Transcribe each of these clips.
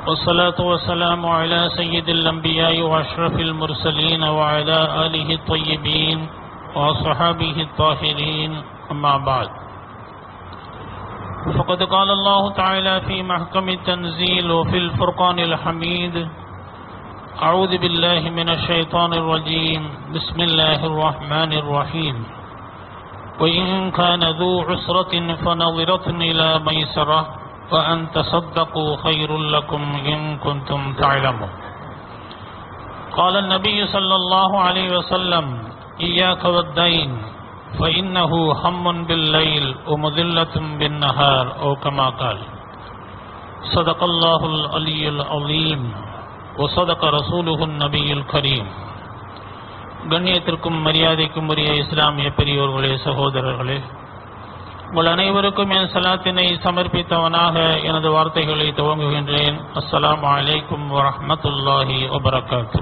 والصلاة والسلام على سيد الأنبياء وأشرف المرسلين وعلى آله الطيبين وصحابه الطاهرين أما بعد فقد قال الله تعالى في محكم التنزيل وفي الفرقان الحميد أعوذ بالله من الشيطان الرجيم بسم الله الرحمن الرحيم وإن كان ذو عسرة فنظرة إلى ميسرة وأن تصدقوا خير لكم إن كنتم تعلمون قال النبي صلى الله عليه وسلم إياك والدين فإنه هم بالليل ومذلة بالنهار أو كما قال صدق الله العلي العظيم وصدق رسوله النبي الكريم கண்ணியத்திற்கும் மரியாதைக்கும் உரிய இஸ்லாமிய பெரியோர்களே சகோதரர்களே உங்கள் அனைவருக்கும் என் சலாத்தினை சமர்ப்பித்தவனாக எனது வார்த்தைகளை துவங்குகின்றேன் அஸ்ஸலாமு அலைக்கும் வரஹ்மத்துல்லாஹி வபரகாத்து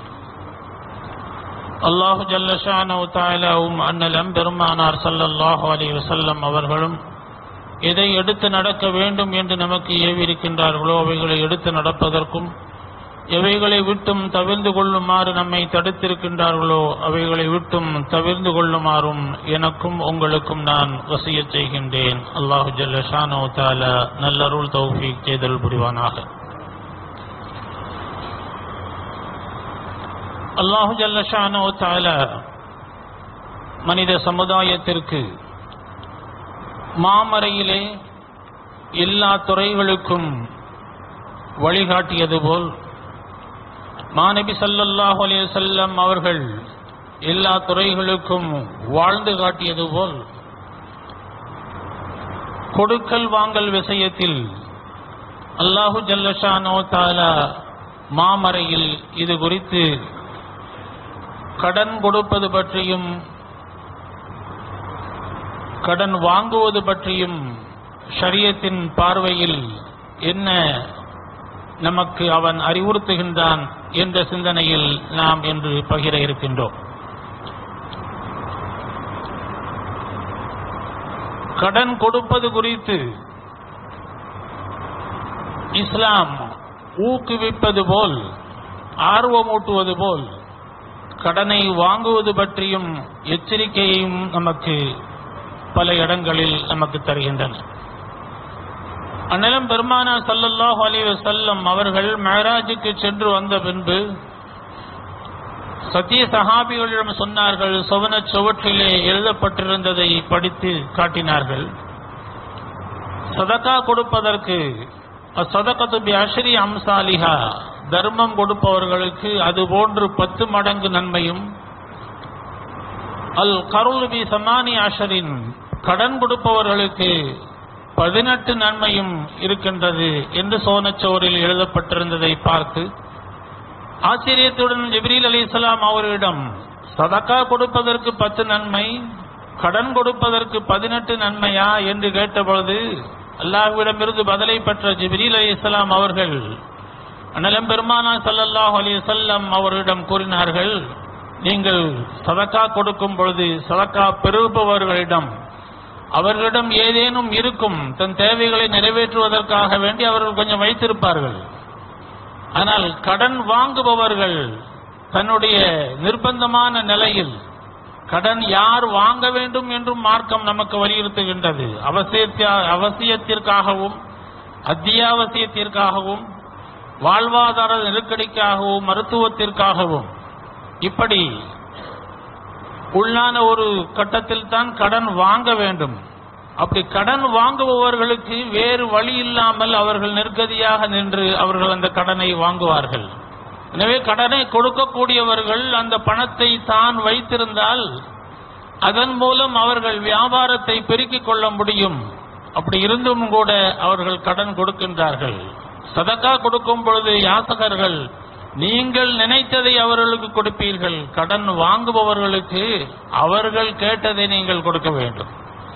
அல்லாஹு ஜல்லஷானு தாலாவும் அண்ணலம் பெருமானார் ஸல்லல்லாஹு அலைஹி வஸல்லம் அவர்களும் எதை எடுத்து நடக்க வேண்டும் என்று நமக்கு ஏவியிருக்கின்றார்களோ அவைகளை எடுத்து நடப்பதற்கும் எவைகளை விட்டும் தவிர்ந்து கொள்ளுமாறு நம்மை தடுத்திருக்கின்றார்களோ அவைகளை விட்டும் தவிர்ந்து கொள்ளுமாறும் எனக்கும் உங்களுக்கும் நான் வசிய செய்கின்றேன் அல்லாஹு ஜல்லஷானோ தாலா நல்லருள் தௌஃபீக் செய்தல் புரிவானாக அல்லாஹு ஜல்லஷானோ தாலா மனித சமுதாயத்திற்கு மாமறையிலே எல்லா துறைகளுக்கும் வழிகாட்டியது போல் மாநபி சல்லல்லாஹு அலைஹி வஸல்லம் அவர்கள் எல்லா துறைகளுக்கும் வாழ்ந்து காட்டியது போல் கொடுக்கல் வாங்கல் விஷயத்தில் அல்லாஹு ஜல்லஷானோ தாலா மாமறையில் இது குறித்து கடன் கொடுப்பது பற்றியும் கடன் வாங்குவது பற்றியும் ஷரியத்தின் பார்வையில் என்ன நமக்கு அவன் அறிவுறுத்துகின்றான் என்ற சிந்தனையில் நாம் இன்று பகிர இருக்கின்றோம் கடன் கொடுப்பது குறித்து இஸ்லாம் ஊக்குவிப்பது போல் ஆர்வமூட்டுவது போல் கடனை வாங்குவது பற்றியும் எச்சரிக்கையையும் நமக்கு பல இடங்களில் நமக்கு தருகின்றன அந்நிலம் பெருமானா சல்லல்லாஹு அலைஹி வஸல்லம் அவர்கள் மேராஜுக்கு சென்று வந்த பின்பு சத்திய சஹாபிகளிடம் சொன்னார்கள் சுவன சுவற்றிலே எழுதப்பட்டிருந்ததை படித்து காட்டினார்கள் சதக்கா கொடுப்பதற்கு சதக்கத்து பி அஷ்ரி அம்சாலிஹா தர்மம் கொடுப்பவர்களுக்கு அது போன்று பத்து மடங்கு நன்மையும் அல் கருள் பி சமானி அஷரின் கடன் கொடுப்பவர்களுக்கு பதினெட்டு நன்மையும் இருக்கின்றது என்று சோனச்சோரில் எழுதப்பட்டிருந்ததை பார்த்து ஆச்சரியத்துடன் ஜிப்ரீல் அலி இஸ்லாம் அவரிடம் சதக்கா கொடுப்பதற்கு பத்து நன்மை கடன் கொடுப்பதற்கு பதினெட்டு நன்மையா என்று கேட்டபொழுது அல்லாஹ்விடமிருந்து பதிலை பெற்ற ஜிப்ரீல் அலி இஸ்லாம் அவர்கள் அனலம் பெருமானா சல்லல்லாஹ் அலி வல்லம் அவரிடம் கூறினார்கள் நீங்கள் சதக்கா கொடுக்கும் பொழுது சதக்கா பெறுபவர்களிடம் அவர்களிடம் ஏதேனும் இருக்கும் தன் தேவைகளை நிறைவேற்றுவதற்காக வேண்டி அவர்கள் கொஞ்சம் வைத்திருப்பார்கள் ஆனால் கடன் வாங்குபவர்கள் தன்னுடைய நிர்பந்தமான நிலையில் கடன் யார் வாங்க வேண்டும் என்றும் மார்க்கம் நமக்கு வலியுறுத்துகின்றது அவசிய அவசியத்திற்காகவும் அத்தியாவசியத்திற்காகவும் வாழ்வாதார நெருக்கடிக்காகவும் மருத்துவத்திற்காகவும் இப்படி உள்ளான ஒரு கட்டத்தில் தான் கடன் வாங்க வேண்டும் அப்படி கடன் வாங்குபவர்களுக்கு வேறு வழி இல்லாமல் அவர்கள் நெருக்கதியாக நின்று அவர்கள் அந்த கடனை வாங்குவார்கள் எனவே கடனை கொடுக்கக்கூடியவர்கள் அந்த பணத்தை தான் வைத்திருந்தால் அதன் மூலம் அவர்கள் வியாபாரத்தை பெருக்கிக் கொள்ள முடியும் அப்படி இருந்தும் கூட அவர்கள் கடன் கொடுக்கின்றார்கள் சதக்கா கொடுக்கும் பொழுது யாசகர்கள் நீங்கள் நினைத்ததை அவர்களுக்கு கொடுப்பீர்கள் கடன் வாங்குபவர்களுக்கு அவர்கள் கேட்டதை நீங்கள் கொடுக்க வேண்டும்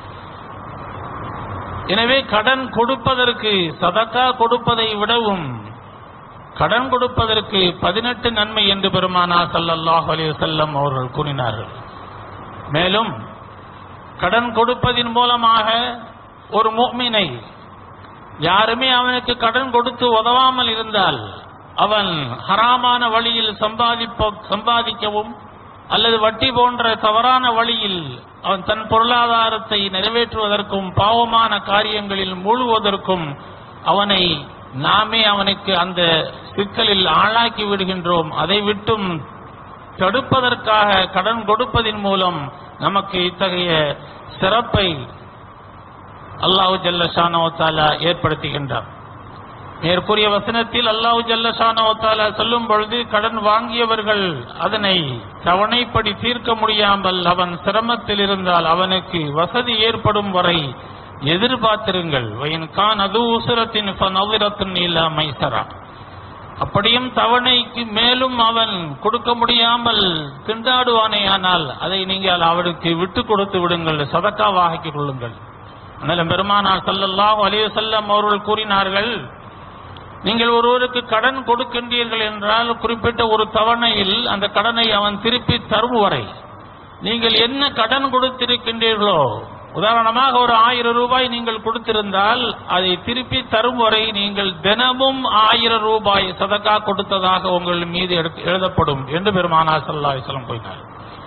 எனவே கடன் கொடுப்பதற்கு சதக்கா கொடுப்பதை விடவும் கடன் கொடுப்பதற்கு பதினெட்டு நன்மை என்று பெருமானா சல்லல்லாஹு அலைஹி வஸல்லம் அவர்கள் கூறினார்கள் மேலும் கடன் கொடுப்பதின் மூலமாக ஒரு முஃமினை யாருமே அவனுக்கு கடன் கொடுத்து உதவாமல் இருந்தால் அவன் ஹராமான வழியில் சம்பாதிப்ப சம்பாதிக்கவும் அல்லது வட்டி போன்ற தவறான வழியில் அவன் தன் பொருளாதாரத்தை நிறைவேற்றுவதற்கும் பாவமான காரியங்களில் மூழ்குவதற்கும் அவனை நாமே அவனுக்கு அந்த சிக்கலில் ஆளாக்கி விடுகின்றோம் அதை விட்டும் தடுப்பதற்காக கடன் கொடுப்பதின் மூலம் நமக்கு இத்தகைய சிறப்பை அல்லாஹு ஜல்லஷானோ தாலா ஏற்படுத்துகின்றார் மேற்கூறிய வசனத்தில் அல்லாஹு ஜல்லஷானோ தாலா சொல்லும் பொழுது கடன் வாங்கியவர்கள் அதனை தவணைப்படி தீர்க்க முடியாமல் அவன் சிரமத்தில் இருந்தால் அவனுக்கு வசதி ஏற்படும் வரை எதிர்பார்த்திருங்கள் வயன் கான் அது உசுரத்தின் நவிரத்தின் இல்லா மைசரா அப்படியும் தவணைக்கு மேலும் அவன் கொடுக்க முடியாமல் திண்டாடுவானே ஆனால் அதை நீங்கள் அவருக்கு விட்டு கொடுத்து விடுங்கள் சதக்காவாக்கிக் கொள்ளுங்கள் அதனால பெருமானார் ஸல்லல்லாஹு அலைஹி வஸல்லம் அவர்கள் கூறினார்கள் நீங்கள் ஒருவருக்கு கடன் கொடுக்கின்றீர்கள் என்றால் குறிப்பிட்ட ஒரு தவணையில் அந்த கடனை அவன் திருப்பி தரும் வரை நீங்கள் என்ன கடன் கொடுத்திருக்கின்றீர்களோ உதாரணமாக ஒரு ஆயிரம் ரூபாய் நீங்கள் கொடுத்திருந்தால் அதை திருப்பி தரும் வரை நீங்கள் தினமும் ஆயிரம் ரூபாய் சதக்கா கொடுத்ததாக உங்கள் மீது எடுத்து- எழுதப்படும் என்று பெருமானார் ஸல்லல்லாஹு அலைஹி வஸல்லம் கூறினார்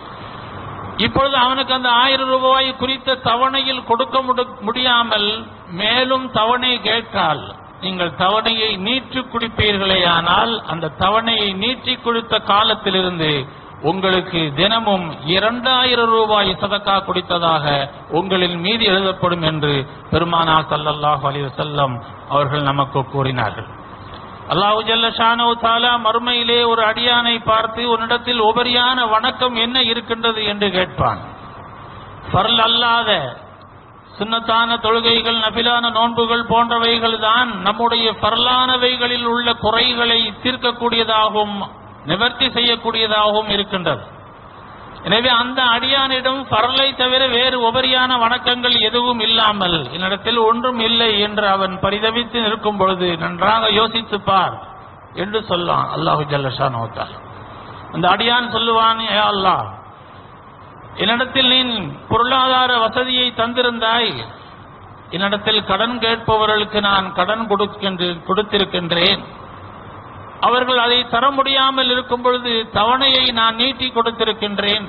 இப்பொழுது அவனுக்கு அந்த ஆயிரம் ரூபாய் குறித்த தவணையில் கொடுக்க முடு- முடியாமல் மேலும் தவணை கேட்டால் நீங்கள் தவணையை நீட்டி குடிப்பீர்களேயானால் அந்த தவணையை நீட்டி கொடுத்த காலத்திலிருந்து உங்களுக்கு தினமும் இரண்டாயிரம் ரூபாய் சதக்கா குடித்ததாக உங்களின் மீது எழுதப்படும் என்று பெருமானார் ஸல்லல்லாஹு அலைஹி வஸல்லம் அவர்கள் நமக்கு கூறினார்கள் அல்லாஹு ஜல்ல ஷானோ தாலா மறுமையிலே ஒரு அடியானை பார்த்து உன்னிடத்தில் உபரியான வணக்கம் என்ன இருக்கின்றது என்று கேட்பான் பரல் அல்லாத சுன்னத்தான தொழுகைகள் நபிலான நோன்புகள் போன்றவைகள் தான் நம்முடைய பரலானவைகளில் உள்ள குறைகளை தீர்க்கக்கூடியதாகவும் நிவர்த்தி செய்யக்கூடியதாகவும் இருக்கின்றது எனவே அந்த அடியானிடம் பரலை தவிர வேறு உபரியான வணக்கங்கள் எதுவும் இல்லாமல் என்னிடத்தில் ஒன்றும் இல்லை என்று அவன் பரிதவித்து நிற்கும் பொழுது நன்றாக யோசித்துப் பார் என்று சொல்லான் அல்லாஹு ஜல்லஷான் அந்த அடியான் சொல்லுவான் ஏ அல்லாஹ் என்னிடத்தில் நீ பொருளாதார வசதியை தந்திருந்தாய் என்னிடத்தில் கடன் கேட்பவர்களுக்கு நான் கடன் கொடுக்கின்ற கொடுத்திருக்கின்றேன் அவர்கள் அதை தர முடியாமல் இருக்கும் பொழுது தவணையை நான் நீட்டி கொடுத்திருக்கின்றேன்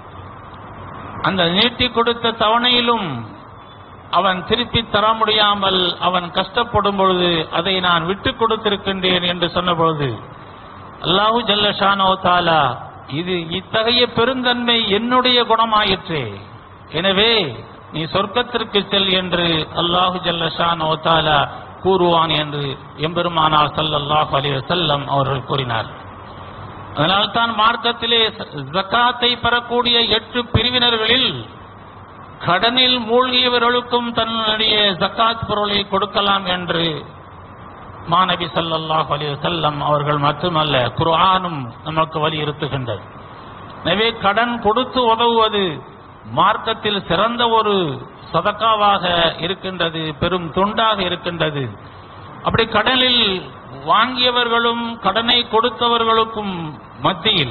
அந்த நீட்டி கொடுத்த தவணையிலும் அவன் திருப்பி தர முடியாமல் அவன் கஷ்டப்படும் பொழுது அதை நான் விட்டு கொடுத்திருக்கின்றேன் என்று சொன்ன பொழுது அல்லாஹு ஜல்லஷானோ தாலா இது இத்தகைய பெருந்தன்மை என்னுடைய குணமாயிற்றே எனவே நீ சொர்க்கத்திற்கு செல் என்று அல்லாஹு ஜல்லஷானோ தாலா கூறுவான் என்று எம்பெருமானார் ஸல்லல்லாஹு அலைஹி வஸல்லம் அவர்கள் கூறினார் அதனால் தான் மார்க்கத்திலே ஜக்காத்தை பெறக்கூடிய எட்டு பிரிவினர்களில் கடனில் மூழ்கியவர்களுக்கும் தன்னுடைய ஜக்காத் பொருளை கொடுக்கலாம் என்று மாநபி ஸல்லல்லாஹு அலைஹி வஸல்லம் அவர்கள் மட்டுமல்ல குர்ஆனும் நமக்கு வலியுறுத்துகின்றது எனவே கடன் கொடுத்து உதவுவது மார்க்கத்தில் சிறந்த ஒரு சதக்காவாக இருக்கின்றது பெரும் தொண்டாக இருக்கின்றது அப்படி கடனில் வாங்கியவர்களும் கடனை கொடுத்தவர்களுக்கும் மத்தியில்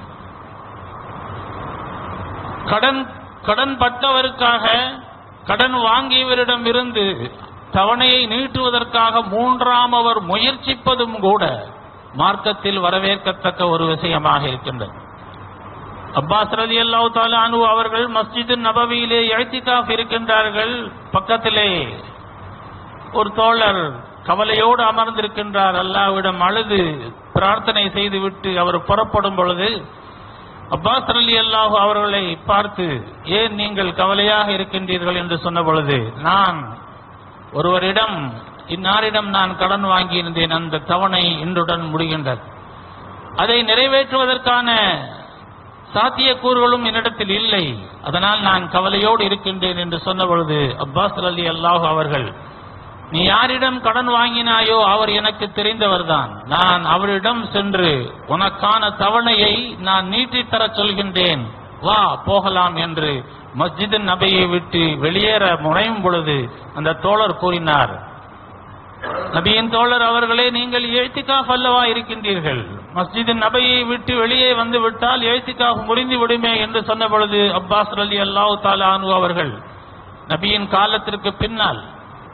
கடன் கடன் பட்டவருக்காக கடன் வாங்கியவரிடம் இருந்து தவணையை நீட்டுவதற்காக மூன்றாம் அவர் முயற்சிப்பதும் கூட மார்க்கத்தில் வரவேற்கத்தக்க ஒரு விஷயமாக இருக்கின்றது அப்பாஸ் ரதி அல்லாஹ் தாலானு அவர்கள் மஸ்ஜிது நபவியிலே எழுத்திகாஃப் இருக்கின்றார்கள் பக்கத்திலே ஒரு தோழர் கவலையோடு அமர்ந்திருக்கின்றார் அல்லாஹ்விடம் அழுது பிரார்த்தனை செய்துவிட்டு அவர் புறப்படும் பொழுது அப்பாஸ் அலி அல்லாஹு அவர்களை பார்த்து ஏன் நீங்கள் கவலையாக இருக்கின்றீர்கள் என்று சொன்ன பொழுது நான் ஒருவரிடம் இன்னாரிடம் நான் கடன் வாங்கியிருந்தேன் அந்த தவணை இன்றுடன் முடிகின்றது அதை நிறைவேற்றுவதற்கான சாத்தியக்கூறுகளும் என்னிடத்தில் இல்லை அதனால் நான் கவலையோடு இருக்கின்றேன் என்று சொன்ன பொழுது அப்பாஸ் அலி அல்லாஹு அவர்கள் நீ யாரிடம் கடன் வாங்கினாயோ அவர் எனக்கு தெரிந்தவர்தான் நான் அவரிடம் சென்று உனக்கான தவணையை நான் நீட்டித் தரச் சொல்கின்றேன் வா போகலாம் என்று மஸ்ஜித் நபியை விட்டு வெளியேற முனையும் பொழுது அந்த தோழர் கூறினார் நபியின் தோழர் அவர்களே நீங்கள் எழுத்திக்காஃப் அல்லவா இருக்கின்றீர்கள் மஸ்ஜித் நபையை விட்டு வெளியே வந்து விட்டால் எழுத்திக்காஃப் முறிந்து விடுமே என்று சொன்ன பொழுது அப்பாஸ் அலி அல்லாஹு தாலா அனு அவர்கள் நபியின் காலத்திற்கு பின்னால்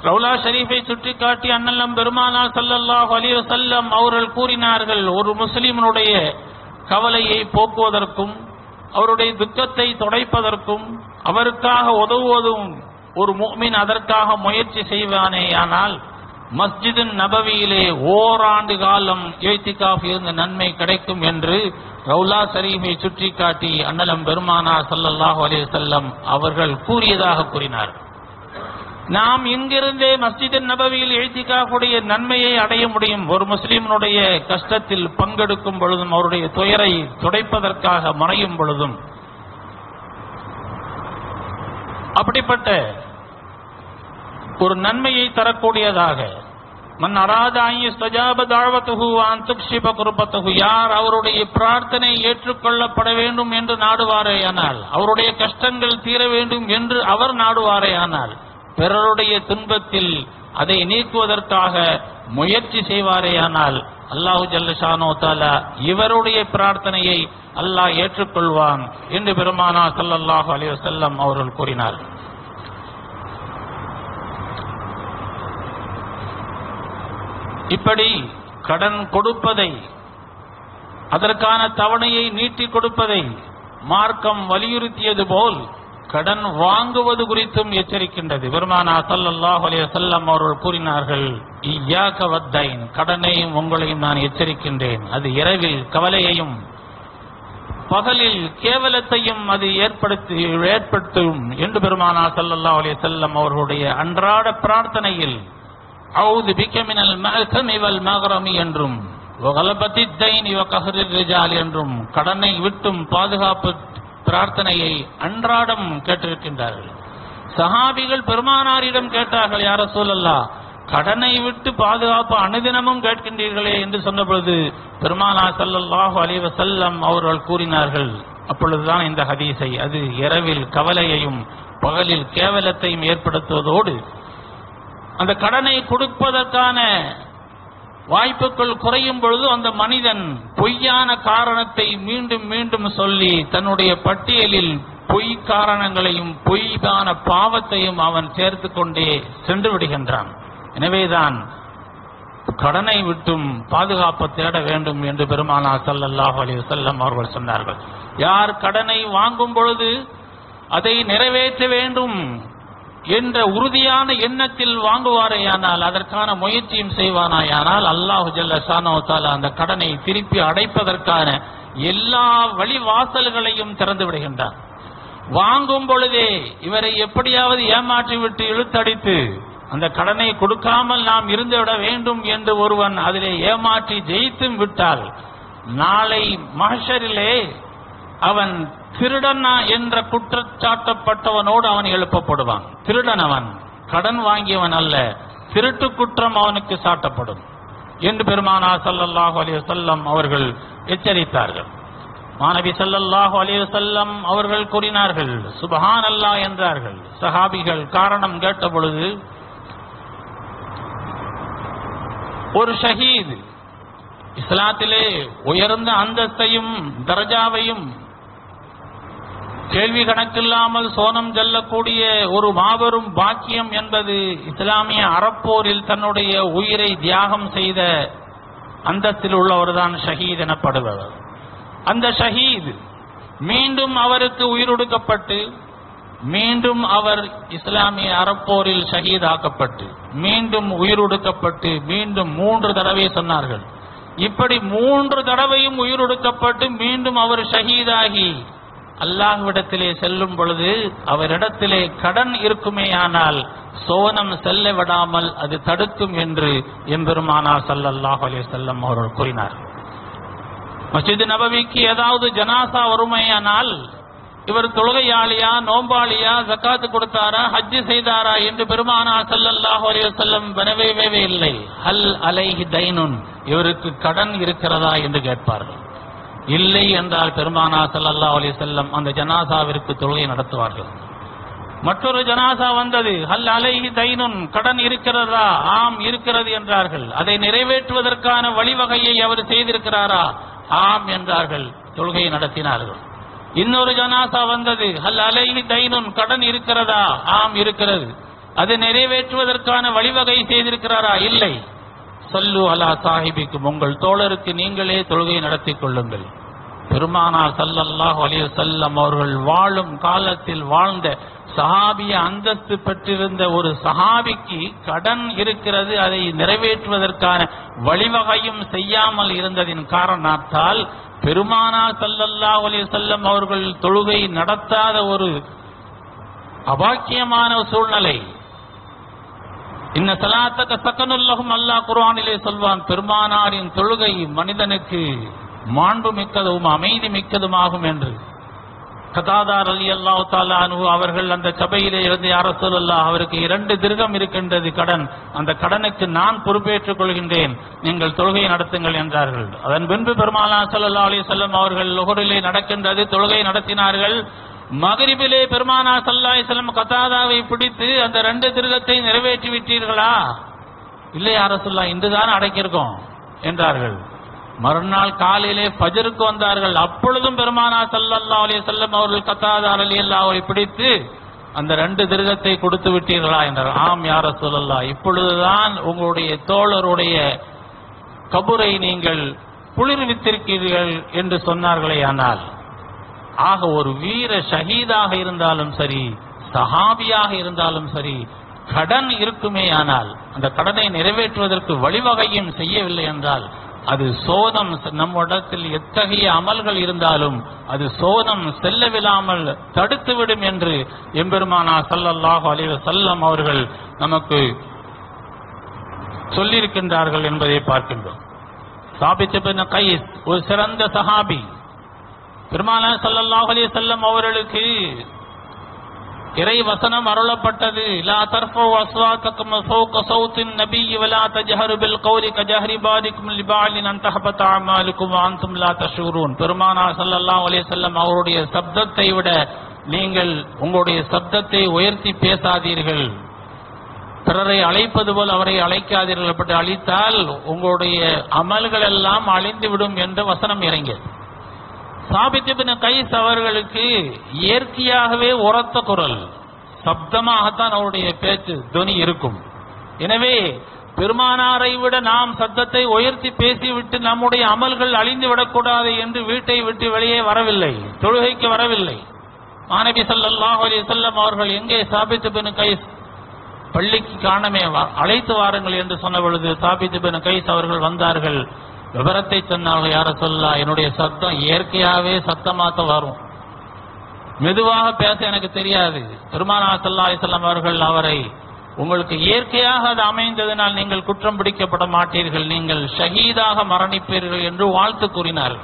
ரவுலா ஷரீஃபை சுட்டிக்காட்டி அண்ணலம் பெருமானார் ஸல்லல்லாஹு அலைஹி வஸல்லம் அவர்கள் கூறினார்கள் ஒரு முஸ்லிமனுடைய கவலையை போக்குவதற்கும் அவருடைய துக்கத்தை துடைப்பதற்கும் அவருக்காக உதவுவதும் ஒரு முஃமின் அதற்காக முயற்சி செய்வானேயானால் மஸ்ஜிது நபவியிலே ஓராண்டு காலம் ஏத்திகாஃப் இருந்த நன்மை கிடைக்கும் என்று ரவுலா ஷரீஃபை சுட்டிக்காட்டி அண்ணலம் பெருமானார் ஸல்லல்லாஹு அலைஹி வஸல்லம் அவர்கள் கூறியதாக கூறினார் நாம் இங்கிருந்தே மஸ்ஜித் நபவியில் எழுத்திக்காவுடைய நன்மையை அடைய முடியும் ஒரு முஸ்லிமனுடைய கஷ்டத்தில் பங்கெடுக்கும் பொழுதும் அவருடைய துயரை துடைப்பதற்காக முனையும் பொழுதும் அப்படிப்பட்ட ஒரு நன்மையை தரக்கூடியதாக மன் அராதாயி ஸ்தஜாப தாழ்வத்துகு வான் துக்ஷிப குருபத்துகு யார் அவருடைய பிரார்த்தனை ஏற்றுக்கொள்ளப்பட வேண்டும் என்று நாடுவாரேயானால் அவருடைய கஷ்டங்கள் தீர வேண்டும் என்று அவர் நாடுவாரேயானால் பிறருடைய துன்பத்தில் அதை நீக்குவதற்காக முயற்சி செய்வாரேயானால் அல்லாஹு ஜல்லஷானோ தாலா இவருடைய பிரார்த்தனையை அல்லாஹ் ஏற்றுக்கொள்வான் என்று பெருமானா ஸல்லல்லாஹு அலைஹி வஸல்லம் அவர்கள் கூறினார் இப்படி கடன் கொடுப்பதை அதற்கான தவணையை நீட்டிக் கொடுப்பதை மார்க்கம் வலியுறுத்தியது போல் கடன் வாங்குவது குறித்தும் எச்சரிக்கின்றது பெருமானா ஸல்லல்லாஹு அலைஹி வஸல்லம் அவர்கள் கூறினார்கள் இய்யாக வத்தைன் கடனையும் உங்களையும் நான் எச்சரிக்கின்றேன் அது இரவில் கவலையையும் பகலில் கேவலத்தையும் அது ஏற்படுத்தி ஏற்படுத்தும் என்று பெருமானா ஸல்லல்லாஹு அலைஹி வஸல்லம் அவர்களுடைய அன்றாட பிரார்த்தனையில் அவுது பிக்க மினல் மஅசமி வல் மக்ரமி என்றும் வகலபத்தி தைன் இவ கஹரிர் ரிஜால் என்றும் கடனை விட்டும் பாதுகாப்பு பிரார்த்தனையை அன்றாடம் கேட்டிருக்கின்றார்கள் சஹாபிகள் பெருமானாரிடம் கேட்டார்கள் யார சொல்லல்லா கடனை விட்டு பாதுகாப்பு அனுதினமும் கேட்கின்றீர்களே என்று சொன்ன பொழுது பெருமானார் ஸல்லல்லாஹு அலைஹி வஸல்லம் அவர்கள் கூறினார்கள் அப்பொழுதுதான் இந்த ஹதீஸை அது இரவில் கவலையையும் பகலில் கேவலத்தையும் ஏற்படுத்துவதோடு அந்த கடனை கொடுப்பதற்கான வாய்ப்புகள் குறையும் பொழுது அந்த மனிதன் பொய்யான காரணத்தை மீண்டும் மீண்டும் சொல்லி தன்னுடைய பட்டியலில் பொய் காரணங்களையும் பொய்யான பாவத்தையும் அவன் சேர்த்து கொண்டே சென்று விடுகின்றான் எனவேதான் கடனை விட்டும் பாதுகாப்பு தேட வேண்டும் என்று பெருமானா ஸல்லல்லாஹு அலைஹி வஸல்லம் அவர்கள் சொன்னார்கள் யார் கடனை வாங்கும் பொழுது அதை நிறைவேற்ற வேண்டும் என்ற உறுதியான எண்ணத்தில் வாங்குவாரேயானால் அதற்கான முயற்சியும் செய்வானாயானால் அல்லாஹு ஜல்ல ஷானோ தாலா அந்த கடனை திருப்பி அடைப்பதற்கான எல்லா வழிவாசல்களையும் திறந்து விடுகின்றான் வாங்கும் பொழுதே இவரை எப்படியாவது ஏமாற்றி விட்டு இழுத்தடித்து அந்த கடனை கொடுக்காமல் நாம் இருந்து விட வேண்டும் என்று ஒருவன் அதிலே ஏமாற்றி ஜெயித்தும் விட்டால் நாளை மகஷரிலே அவன் திருடனா என்ற குற்றச்சாட்டப்பட்டவனோடு அவன் எழுப்பப்படுவான் திருடன் அவன் கடன் வாங்கியவன் அல்ல திருட்டு குற்றம் அவனுக்கு சாட்டப்படும் என்று பெருமானா ஸல்லல்லாஹு அலைஹி வஸல்லம் அவர்கள் எச்சரித்தார்கள் மாணவி ஸல்லல்லாஹு அலைஹி வஸல்லம் அவர்கள் கூறினார்கள் சுபஹான் அல்லாஹ் என்றார்கள் சஹாபிகள் காரணம் கேட்ட பொழுது ஒரு ஷஹீத் இஸ்லாத்திலே உயர்ந்த அந்தஸ்தையும் தரஜாவையும் கேள்வி கணக்கில்லாமல் சோனம் செல்லக்கூடிய ஒரு மாபெரும் பாக்கியம் என்பது இஸ்லாமிய அறப்போரில் தன்னுடைய உயிரை தியாகம் செய்த அந்தஸ்தில் உள்ளவர்தான் ஷஹீத் எனப்படுபவர் அந்த ஷஹீத் மீண்டும் அவருக்கு உயிரொடுக்கப்பட்டு மீண்டும் அவர் இஸ்லாமிய அறப்போரில் ஷஹீதாக்கப்பட்டு மீண்டும் உயிரொடுக்கப்பட்டு மீண்டும் மூன்று தடவை சொன்னார்கள் இப்படி மூன்று தடவையும் உயிரொடுக்கப்பட்டு மீண்டும் அவர் ஷஹீதாகி அல்லாஹ்விடத்திலே செல்லும் பொழுது அவரிடத்திலே கடன் இருக்குமேயானால் சோனம் செல்ல விடாமல் அது தடுக்கும் என்று எம்பெருமானார் ஸல்லல்லாஹு அலைஹி வஸல்லம் அவர்கள் கூறினார் மஸ்ஜித் நபவிக்கு ஏதாவது ஜனாசா வருமையானால் இவர் தொழுகையாளியா நோம்பாளியா ஜக்காத்து கொடுத்தாரா ஹஜ்ஜு செய்தாரா என்று பெருமானார் ஸல்லல்லாஹு அலைஹி வஸல்லம் வினவவே இல்லை ஹல் அலைஹி தைனுன் இவருக்கு கடன் இருக்கிறதா என்று கேட்பார்கள் இல்லை என்றால் பெருமானா ஸல்லல்லாஹு அலைஹி வஸல்லம் அந்த ஜனாசாவிற்கு தொழுகை நடத்துவார்கள் மற்றொரு ஜனாசா வந்தது ஹல் அலைஹி தைனுன் கடன் இருக்கிறதா ஆம் இருக்கிறது என்றார்கள் அதை நிறைவேற்றுவதற்கான வழிவகையை அவர் செய்திருக்கிறாரா ஆம் என்றார்கள் தொழுகை நடத்தினார்கள் இன்னொரு ஜனாசா வந்தது ஹல் அலைஹி தைனுன் கடன் இருக்கிறதா ஆம் இருக்கிறது அதை நிறைவேற்றுவதற்கான வழிவகை செய்திருக்கிறாரா இல்லை சொல்லு அலா சாஹிபிக்கும் உங்கள் தோழருக்கு நீங்களே தொழுகை நடத்திக் கொள்ளுங்கள் பெருமானார் ஸல்லல்லாஹு அலைஹி வஸல்லம் அவர்கள் வாழும் காலத்தில் வாழ்ந்த சஹாபிய அந்தஸ்து பெற்றிருந்த ஒரு சஹாபிக்கு கடன் இருக்கிறது அதை நிறைவேற்றுவதற்கான வழிவகையும் செய்யாமல் இருந்ததின் காரணத்தால் பெருமானார் ஸல்லல்லாஹு அலைஹி வஸல்லம் அவர்கள் தொழுகை நடத்தாத ஒரு அபாக்கியமான சூழ்நிலை இன்ன சலாத்தக்க சக்கனுல்லகும் அல்லாஹ் குர்ஆனிலே சொல்வான் பெருமானாரின் தொழுகை மனிதனுக்கு மாண்பு மிக்கதும் அமைதி மிக்கதுமாகும் என்று கதாதார் அலி அல்லாஹ் தாலானு அவர்கள் அந்த சபையிலே இருந்து யார சொல்லல்லாஹ் அவருக்கு இரண்டு திருகம் இருக்கின்றது கடன் அந்த கடனுக்கு நான் பொறுப்பேற்றுக் கொள்கின்றேன் நீங்கள் தொழுகை நடத்துங்கள் என்றார்கள் அதன் பின்பு பெருமானா ஸல்லல்லாஹு அலைஹி வஸல்லம் அவர்கள் லொஹரிலே நடக்கின்றது தொழுகை நடத்தினார்கள் மகரிபிலே பெருமானா ஸல்லல்லாஹு அலைஹி வஸல்லம் கதாதாவை பிடித்து அந்த ரெண்டு திருகத்தை நிறைவேற்றி விட்டீர்களா இல்லை யார சொல்லா இன்றுதான் அடைக்கிருக்கோம் என்றார்கள் மறுநாள் காலையிலே ஃபஜருக்கு வந்தார்கள் அப்பொழுதும் பெருமானா ஸல்லல்லாஹு அலைஹி வஸல்லம் அவர்கள் கத்தாதா ரலியல்லாஹு பிடித்து அந்த ரெண்டு திருகத்தை கொடுத்து விட்டீர்களா என்றார் ஆம் யார சொல்லல்லா இப்பொழுதுதான் உங்களுடைய தோழருடைய கபுரை நீங்கள் குளிர்வித்திருக்கிறீர்கள் என்று சொன்னார்களே ஆனால் ஆக ஒரு வீர ஷஹீதாக இருந்தாலும் சரி சஹாபியாக இருந்தாலும் சரி கடன் இருக்குமே ஆனால் அந்த கடனை நிறைவேற்றுவதற்கு வழிவகையும் செய்யவில்லை என்றால் அது சோதம் நம்மிடத்தில் எத்தகைய அமல்கள் இருந்தாலும் அது சோதம் செல்லவிடாமல் தடுத்துவிடும் என்று எம்பெருமானா ஸல்லல்லாஹு அலைஹி வஸல்லம் அவர்கள் நமக்கு சொல்லியிருக்கின்றார்கள் என்பதை பார்க்கின்றோம் சாபித் இப்னு கைஸ் ஒரு சிறந்த சஹாபி பெருமானா ஸல்லல்லாஹு அலைஹி வஸல்லம் அவர்களுக்கு இறை வசனம் அருளப்பட்டது லா தர்ஃபு அஸ்வாத்தக்கும் ஃபௌக சௌத்தின் நபிய் வலா தஜஹரு பில் கௌலி கஜஹரி பாதிக்கும் லிபாலின் அன் தஹபத அமாலுக்கும் அன்தும் லா தஷூரூன் பெருமானா ஸல்லல்லாஹு அலைஹி வஸல்லம் அவருடைய சப்தத்தை விட நீங்கள் உங்களுடைய சப்தத்தை உயர்த்தி பேசாதீர்கள் பிறரை அழைப்பது போல் அவரை அழைக்காதீர்கள் அப்படி அழித்தால் உங்களுடைய அமல்கள் எல்லாம் அழிந்துவிடும் என்று வசனம் இறங்கியது சாபித் இப்னு கைஸ் அவர்களுக்கு இயற்கையாகவே உரத்த குரல் சப்தமாகத்தான் அவருடைய பேச்சு துனி இருக்கும் எனவே பெருமானாரை விட நாம் சத்தத்தை உயர்த்தி பேசிவிட்டு நம்முடைய அமல்கள் அழிந்து விடக்கூடாது என்று வீட்டை விட்டு வெளியே வரவில்லை தொழுகைக்கு வரவில்லை மாணவி ஸல்லல்லாஹு அலைஹி வஸல்லம் அவர்கள் எங்கே சாபித் இப்னு கைஸ் பள்ளிக்கு காணமே வா- அழைத்து வாருங்கள் என்று சொன்ன பொழுது சாபித் இப்னு கைஸ் அவர்கள் வந்தார்கள் விவரத்தை சொன்னார்கள் யார சொல்லலாம் என்னுடைய சத்தம் இயற்கையாவே சத்தமாத்த வரும் மெதுவாக பேச எனக்கு தெரியாது பெருமானா ஸல்லல்லாஹு அலைஹி வஸல்லம் அவர்கள் அவரை உங்களுக்கு இயற்கையாக அது அமைந்ததனால் நீங்கள் குற்றம் பிடிக்கப்பட மாட்டீர்கள் நீங்கள் ஷஹீதாக மரணிப்பீர்கள் என்று வாழ்த்து கூறினார்கள்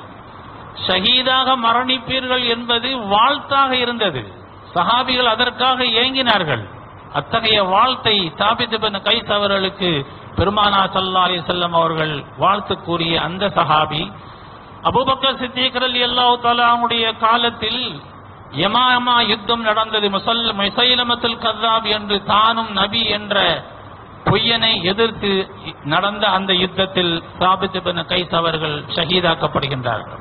ஷஹீதாக மரணிப்பீர்கள் என்பது வாழ்த்தாக இருந்தது சஹாபிகள் அதற்காக ஏங்கினார்கள் அத்தகைய வாழ்த்தை சாபித் இப்னு கைஸ் அவர்களுக்கு பெருமானா ஸல்லல்லாஹு அலைஹி வஸல்லம் அவர்கள் வாழ்த்து கூறிய அந்த சஹாபி அபூபக்கர் சித்திக் ரலியல்லாஹு தஆலாவுடைய காலத்தில் யமாமா யுத்தம் நடந்தது முசல் முசைலமத்துல் கذاب என்று தானும் நபி என்ற பொய்யனை எதிர்த்து நடந்த அந்த யுத்தத்தில் சாபித் இப்னு கைஸ் அவர்கள் ஷஹீதாக்கப்படுகின்றார்கள்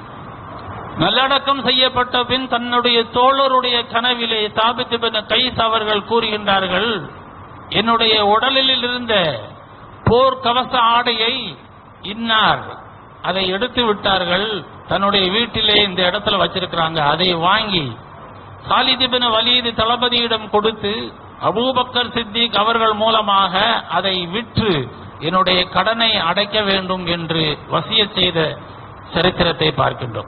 நல்லடக்கம் செய்யப்பட்ட பின் தன்னுடைய தோழருடைய கனவிலே சாபித் இப்னு கைஸ் அவர்கள் கூறுகின்றார்கள் என்னுடைய உடலில் இருந்த போர் கவச ஆடையை இன்னார் அதை எடுத்து விட்டார்கள் தன்னுடைய வீட்டிலே இந்த இடத்துல வச்சிருக்கிறாங்க அதை வாங்கி சாலித் இப்னு வலீது தளபதியிடம் கொடுத்து அபூபக்கர் சித்திக் அவர்கள் மூலமாக அதை விற்று என்னுடைய கடனை அடைக்க வேண்டும் என்று வசியச் செய்த சரித்திரத்தை பார்க்கின்றோம்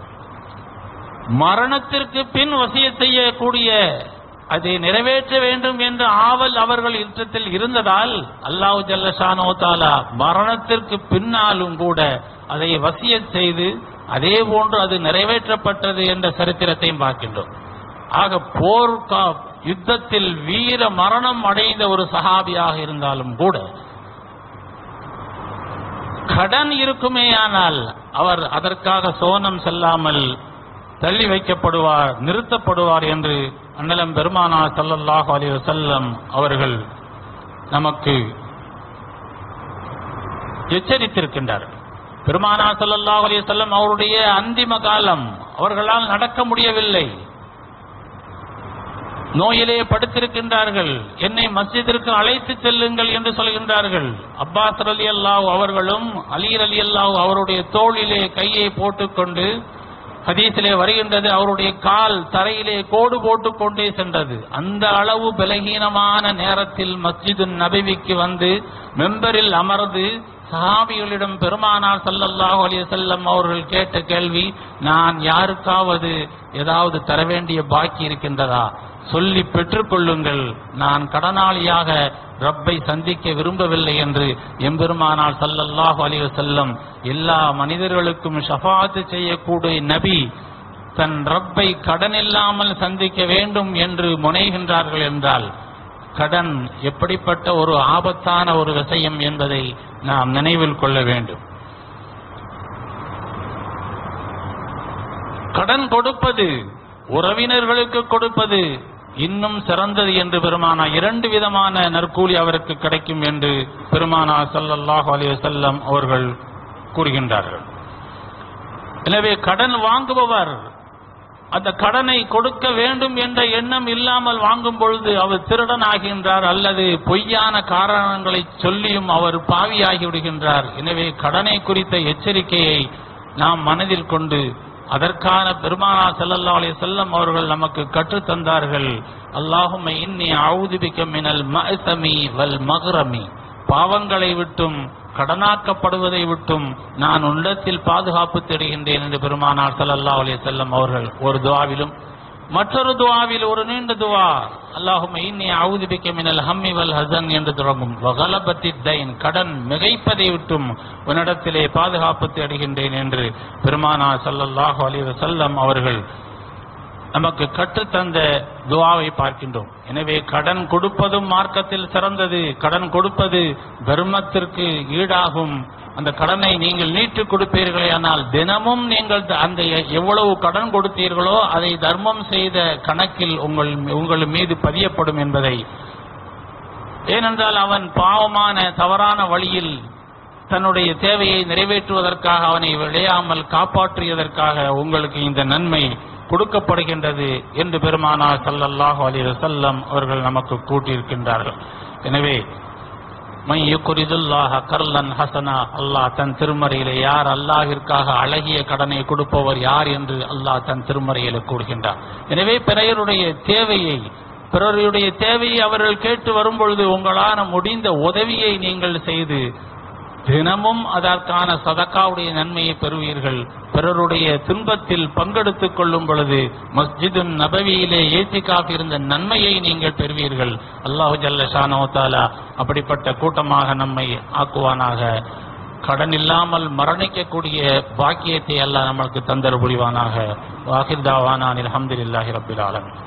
மரணத்திற்கு பின் வசிய செய்யக்கூடிய அதை நிறைவேற்ற வேண்டும் என்ற ஆவல் அவர்கள் யுத்தத்தில் இருந்ததால் அல்லாஹ் ஜல்லஷானோ தாலா மரணத்திற்கு பின்னாலும் கூட அதை வசிய செய்து அதே போன்று அது நிறைவேற்றப்பட்டது என்ற சரித்திரத்தையும் பார்க்கின்றோம் ஆக போர் கா- யுத்தத்தில் வீர மரணம் அடைந்த ஒரு சஹாபியாக இருந்தாலும் கூட கடன் இருக்குமேயானால் அவர் அதற்காக சோனம் செல்லாமல் தள்ளி வைக்கப்படுவார் நிறுத்தப்படுவார் என்று அண்ணலம் பெருமானா ஸல்லல்லாஹு அலைஹி வஸல்லம் அவர்கள் நமக்கு எச்சரித்திருக்கின்றார் பெருமானா ஸல்லல்லாஹு அலைஹி வஸல்லம் அவருடைய அந்திம காலம் அவர்களால் நடக்க முடியவில்லை நோயிலே படுத்திருக்கின்றார்கள் என்னை மஸ்ஜிதிற்கு அழைத்து செல்லுங்கள் என்று சொல்கின்றார்கள் அப்பாஸ் அலி அல்லாஹ் அவர்களும் அலீர் அலி அல்லாஹ் அவருடைய தோளிலே கையை போட்டுக்கொண்டு ஹதீஸிலே வருகின்றது அவருடைய கால் தரையிலே கோடு போட்டுக் கொண்டே சென்றது அந்த அளவு பலகீனமான நேரத்தில் மஸ்ஜிது நபிவிக்கு வந்து மெம்பரில் அமர்ந்து சஹாபிகளிடம் பெருமானார் ஸல்லல்லாஹு அலைஹி வஸல்லம் அவர்கள் கேட்ட கேள்வி நான் யாருக்காவது ஏதாவது தர வேண்டிய பாக்கி இருக்கின்றதா சொல்லி பெற்றுக்கொள்ளுங்கள் நான் கடனாளியாக ரப்பை சந்திக்க விரும்பவில்லை என்று எம்பெருமானார் ஸல்லல்லாஹு அலைஹி வஸல்லம் எல்லா மனிதர்களுக்கும் ஷஃபாத்து செய்யக்கூடிய நபி தன் ரப்பை கடன் இல்லாமல் சந்திக்க வேண்டும் என்று முனைகின்றார்கள் என்றால் கடன் எப்படிப்பட்ட ஒரு ஆபத்தான ஒரு விஷயம் என்பதை நாம் நினைவில் கொள்ள வேண்டும் கடன் கொடுப்பது உறவினர்களுக்கு கொடுப்பது இன்னும் சிறந்தது என்று பெருமானா இரண்டு விதமான நற்கூலி அவருக்கு கிடைக்கும் என்று பெருமானா ஸல்லல்லாஹு அலைஹி வஸல்லம் அவர்கள் கூறுகின்றார்கள் எனவே கடன் வாங்குபவர் அந்த கடனை கொடுக்க வேண்டும் என்ற எண்ணம் இல்லாமல் வாங்கும் பொழுது அவர் திருடன் ஆகின்றார் அல்லது பொய்யான காரணங்களை சொல்லியும் அவர் பாவியாகி விடுகின்றார் எனவே கடனை குறித்த எச்சரிக்கையை நாம் மனதில் கொண்டு அதற்கான பெருமானா ஸல்லல்லாஹு அலைஹி வஸல்லம் அவர்கள் நமக்கு கற்றுத் தந்தார்கள் அல்லாஹும்ம இன்னி அஊதுபிக்க மினல் மஅசமி வல் மக்ரமி பாவங்களை விட்டும் கடனாக்கப்படுவதை விட்டும் நான் உள்ளத்தில் பாதுகாப்பு தேடுகின்றேன் என்று பெருமானார் ஸல்லல்லாஹு அலைஹி வஸல்லம் அவர்கள் ஒரு துஆவிலும் மற்றொரு துஆவில் ஒரு நீண்ட துஆ அல்லாஹும்ம இன்னி அஊது பிக்க மினல் ஹம்மி வல் ஹஸன் என்று தொடங்கும் வகலபத்தி தைன் கடன் மிகைப்பதை விட்டும் உன்னிடத்திலே பாதுகாப்பு தேடுகின்றேன் என்று பெருமானார் ஸல்லல்லாஹு அலைஹி வஸல்லம் அவர்கள் நமக்கு கற்றுத்தந்த துவாவை பார்க்கின்றோம் எனவே கடன் கொடுப்பதும் மார்க்கத்தில் சிறந்தது கடன் கொடுப்பது தர்மத்திற்கு ஈடாகும் அந்த கடனை நீங்கள் நீட்டு கொடுப்பீர்களே ஆனால் தினமும் நீங்கள் த- அந்த எ- எவ்வளவு கடன் கொடுத்தீர்களோ அதை தர்மம் செய்த கணக்கில் உங்கள் உங்கள் மீது பதியப்படும் என்பதை ஏனென்றால் அவன் பாவமான தவறான வழியில் தன்னுடைய தேவையை நிறைவேற்றுவதற்காக அவனை விளையாமல் காப்பாற்றியதற்காக உங்களுக்கு இந்த நன்மை கொடுக்கப்படுகின்றது என்று பெருமானார் ஸல்லல்லாஹு அலைஹி வஸல்லம் அவர்கள் நமக்கு கூட்டியிருக்கின்றார்கள் எனவே மை யுக்ரிதுல்லாஹ கர்லன் ஹசனா அல்லாஹ் தன் திருமறையிலே யார் அல்லாஹிற்காக அழகிய கடனை கொடுப்பவர் யார் என்று அல்லாஹ் தன் திருமறையிலே கூறுகின்றார் எனவே பிறருடைய தேவையை பிறருடைய தேவையை அவர்கள் கேட்டு வரும்பொழுது உங்களான முடிந்த உதவியை நீங்கள் செய்து தினமும் அதற்கான சதக்காவுடைய நன்மையை பெறுவீர்கள் பிறருடைய துன்பத்தில் பங்கெடுத்துக் கொள்ளும் பொழுது மஸ்ஜிது நபவியிலே ஏத்திக்காக இருந்த நன்மையை நீங்கள் பெறுவீர்கள் அல்லாஹு ஜல்ல ஷானோ தாலா அப்படிப்பட்ட கூட்டமாக நம்மை ஆக்குவானாக கடன் இல்லாமல் மரணிக்கக்கூடிய பாக்கியத்தை அல்லாஹ் நமக்கு தந்தர் புரிவானாக வாஹிர் தாவானான் அல்ஹம்துலில்லாஹி ரப்பில் ஆலமீன்